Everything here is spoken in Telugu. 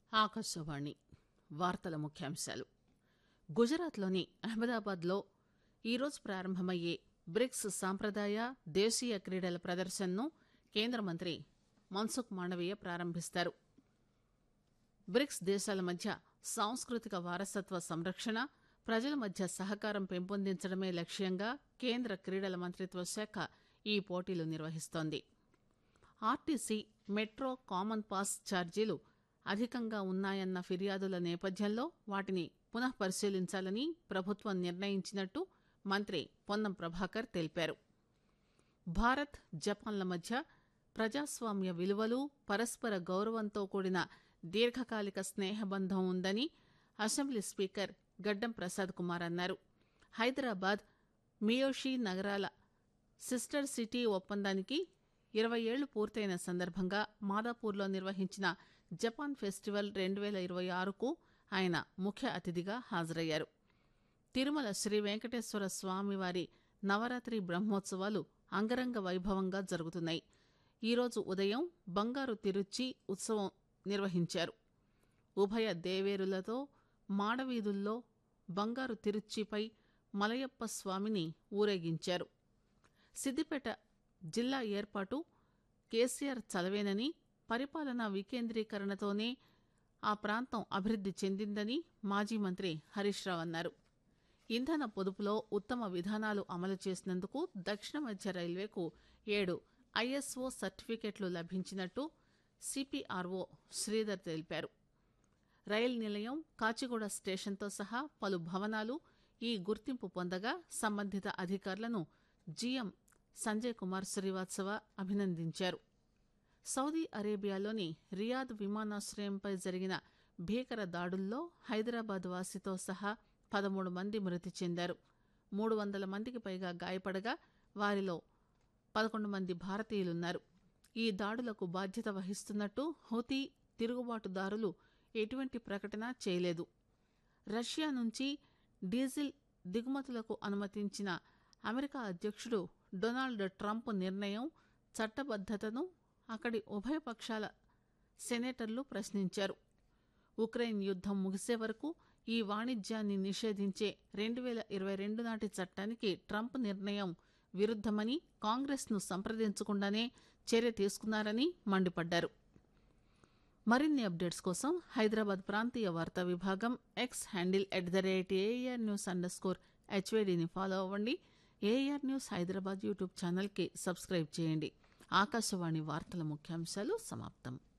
ఆకాశవాణి వార్తల ముఖ్యాంశాలు గుజరాత్లోని అహ్మదాబాద్లో ఈరోజు ప్రారంభమయ్యే బ్రిక్స్ సాంప్రదాయ దేశీయ క్రీడల ప్రదర్శనను కేంద్ర మంత్రి మన్సుఖ్ మాండవీయ ప్రారంభిస్తారు బ్రిక్స్ దేశాల మధ్య సాంస్కృతిక వారసత్వ సంరక్షణ ప్రజల మధ్య సహకారం పెంపొందించడమే లక్ష్యంగా కేంద్ర క్రీడల మంత్రిత్వ శాఖ ఈ పోటీలు నిర్వహిస్తోంది ఆర్టీసీ మెట్రో కామన్ పాస్ ఛార్జీలు అధికంగా ఉన్నాయన్న ఫిర్యాదుల నేపథ్యంలో వాటిని పునః పరిశీలించాలని ప్రభుత్వం నిర్ణయించినట్టు మంత్రి పొన్నం ప్రభాకర్ తెలిపారు భారత్ జపాన్ల మధ్య ప్రజాస్వామ్య విలువలు పరస్పర గౌరవంతో కూడిన దీర్ఘకాలిక స్నేహబంధం ఉందని అసెంబ్లీ స్పీకర్ గడ్డం ప్రసాద్ కుమార్ అన్నారు హైదరాబాద్ మియోషి నగరాల సిస్టర్ సిటీ ఒప్పందానికి ఇరవై ఏళ్లు పూర్తయిన సందర్భంగా మాదాపూర్లో నిర్వహించిన జపాన్ ఫెస్టివల్ రెండు వేల ఇరవై ఆరుకు ఆయన ముఖ్య అతిథిగా హాజరయ్యారు తిరుమల శ్రీ వెంకటేశ్వర స్వామివారి నవరాత్రి బ్రహ్మోత్సవాలు అంగరంగ వైభవంగా జరుగుతున్నాయి ఈరోజు ఉదయం బంగారు తిరుచి ఉత్సవం నిర్వహించారు ఉభయ దేవేరులతో మాడవీధుల్లో బంగారు తిరుచిపై మలయప్ప స్వామిని ఊరేగించారు సిద్దిపేట జిల్లా ఏర్పాటు కేసీఆర్ చలవేనని పరిపాలనా వికేంద్రీకరణతోనే ఆ ప్రాంతం అభివృద్ది చెందిందని మాజీ మంత్రి హరీష్ రావు అన్నారు ఇంధన పొదుపులో ఉత్తమ విధానాలు అమలు చేసినందుకు దక్షిణ మధ్య రైల్వేకు ఏడు ఐఎస్ఓ సర్టిఫికెట్లు లభించినట్టు సిపిఆర్ఓ శ్రీధర్ తెలిపారు రైలు నిలయం కాచిగూడ స్టేషన్తో సహా పలు భవనాలు ఈ గుర్తింపు పొందగా సంబంధిత అధికారులను జీఎం సంజయ్ కుమార్ శ్రీవాత్సవ అభినందించారు సౌదీ అరేబియాలోని రియాద్ విమానాశ్రయంపై జరిగిన భీకర దాడుల్లో హైదరాబాద్ వాసితో సహా పదమూడు మంది మృతి చెందారు మూడు వందల మందికి పైగా గాయపడగా వారిలో పదకొండు మంది భారతీయులున్నారు ఈ దాడులకు బాధ్యత వహిస్తున్నట్టు హౌతీ తిరుగుబాటుదారులు ఎటువంటి ప్రకటన చేయలేదు రష్యా నుంచి డీజిల్ దిగుమతులకు అనుమతించిన అమెరికా అధ్యక్షుడు డొనాల్డ్ ట్రంప్ నిర్ణయం చట్టబద్దతను అక్కడి ఉభయ పక్షాల సెనేటర్లు ప్రశ్నించారు ఉక్రెయిన్ యుద్దం ముగిసే వరకు ఈ వాణిజ్యాన్ని నిషేధించే రెండు వేల ఇరవై రెండు నాటి చట్టానికి ట్రంప్ నిర్ణయం విరుద్దమని కాంగ్రెస్ను సంప్రదించకుండానే చర్య తీసుకున్నారని మండిపడ్డారు మరిన్ని అప్డేట్స్ కోసం హైదరాబాద్ ప్రాంతీయ వార్తా విభాగం X handle at the rate AR news underscore స్కోర్ హెచ్వేడిని ఫాలో అవ్వండి ఏఆర్ న్యూస్ హైదరాబాద్ యూట్యూబ్ ఛానల్కి సబ్స్క్రైబ్ చేయండి ఆకాశవాణి వార్తల ముఖ్యాంశాలు సమాప్తం